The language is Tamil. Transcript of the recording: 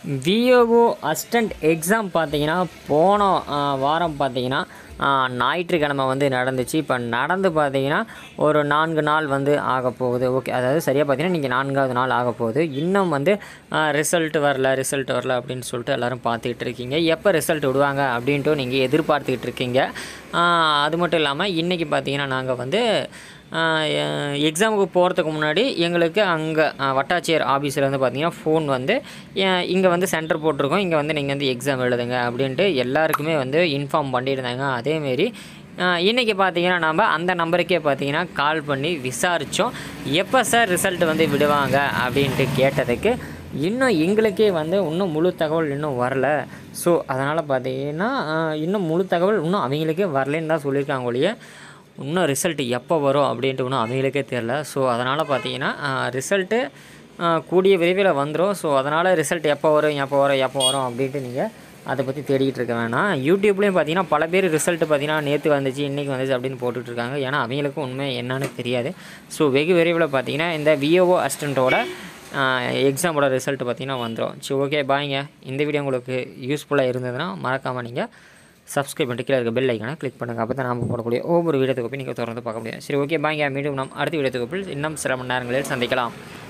விஓஓ அசிஸ்டண்ட் எக்ஸாம் பார்த்தீங்கன்னா போன ஆ, வாரம் பார்த்தீங்கன்னா ஆ, ஞாயிற்றுக்கிழமை வந்து நடந்துச்சு இப்போ நடந்து பார்த்தீங்கன்னா ஒரு நான்கு நாள் வந்து ஆக போகுது ஓகே அதாவது சரியாக பார்த்தீங்கன்னா நீங்கள் நான்காவது நாள் ஆக போகுது இன்னும் வந்து ரிசல்ட் வரல ரிசல்ட் வரல அப்படின்னு சொல்லிட்டு எல்லோரும் பார்த்துக்கிட்டு இருக்கீங்க எப்போ ரிசல்ட் விடுவாங்க அப்படின்ட்டு நீங்கள் எதிர்பார்த்துக்கிட்டு இருக்கீங்க ஆ, அது மட்டும் இல்லாமல் இன்றைக்கி பார்த்தீங்கன்னா நாங்கள் வந்து எக்ஸாமுக்கு போகிறதுக்கு முன்னாடி எங்களுக்கு அங்கே வட்டாட்சியர் ஆஃபீஸில் வந்து பார்த்தீங்கன்னா ஃபோன் வந்து இங்கே வந்து சென்டர் போட்டிருக்கோம் இங்கே வந்து நீங்கள் வந்து எக்ஸாம் எழுதுங்க அப்படின்ட்டு எல்லாருக்குமே வந்து இன்ஃபார்ம் பண்ணியிருந்தாங்க அதேமாரி இன்றைக்கி பார்த்தீங்கன்னா நம்ம அந்த நம்பருக்கே பார்த்தீங்கன்னா கால் பண்ணி விசாரித்தோம் எப்போ சார் ரிசல்ட் வந்து விடுவாங்க அப்படின்ட்டு கேட்டதுக்கு இன்னும் எங்களுக்கே வந்து இன்னும் முழு தகவல் இன்னும் வரல ஸோ அதனால் பார்த்தீங்கன்னா ஆஹ், இன்னும் முழு தகவல் இன்னும் அவங்களுக்கே வரலன்னு தான் சொல்லியிருக்காங்க ஒழிய இன்னும் ரிசல்ட் எப்போ வரும் அப்படின்ட்டு இன்னும் அவங்களுக்கே தெரில ஸோ அதனால் பார்த்தீங்கன்னா ரிசல்ட்டு கூடிய விரைவில் வந்துடும் ஸோ அதனால் ரிசல்ட் எப்போ வரும் எப்போ வரும் எப்போ வரும் அப்படின்ட்டு நீங்கள் அதை பற்றி தேடிக்கிட்டு இருக்க வேணாம் யூடியூப்லேயும் பார்த்தீங்கன்னா பல பேர் ரிசல்ட் பார்த்தீங்கன்னா நேற்று வந்துச்சு இன்றைக்கி வந்துச்சு அப்படின்னு போட்டுட்டு இருக்காங்க ஏன்னா அவங்களுக்கும் உண்மை என்னன்னு தெரியாது ஸோ வெகு விரைவில் பார்த்தீங்கன்னா இந்த விஓஓ அசிஸ்டண்ட்டோட எக்ஸாமோட ரிசல்ட் பார்த்தீங்கன்னா வந்துடும் சரி ஓகே பாய்ங்க இந்த வீடியோ உங்களுக்கு யூஸ்ஃபுல்லாக இருந்ததுன்னா மறக்காமல் நீங்கள் சப்ஸ்கிரைப் பண்ணிட்டு கீழே இருக்க பெல் ஐக்கானை கிளிக் பண்ணுங்கள் அப்போ தான் நாம் போடக்கூடிய ஒவ்வொரு வீடியோ தொகுப்பையும் நீங்கள் தொடர்ந்து பார்க்க முடியும் சரி ஓகே பாய்ங்க மீண்டும் நாம் அடுத்த வீடியோ தொகுப்பில் இன்னும் சில மணி நேரங்களில் சந்திக்கலாம்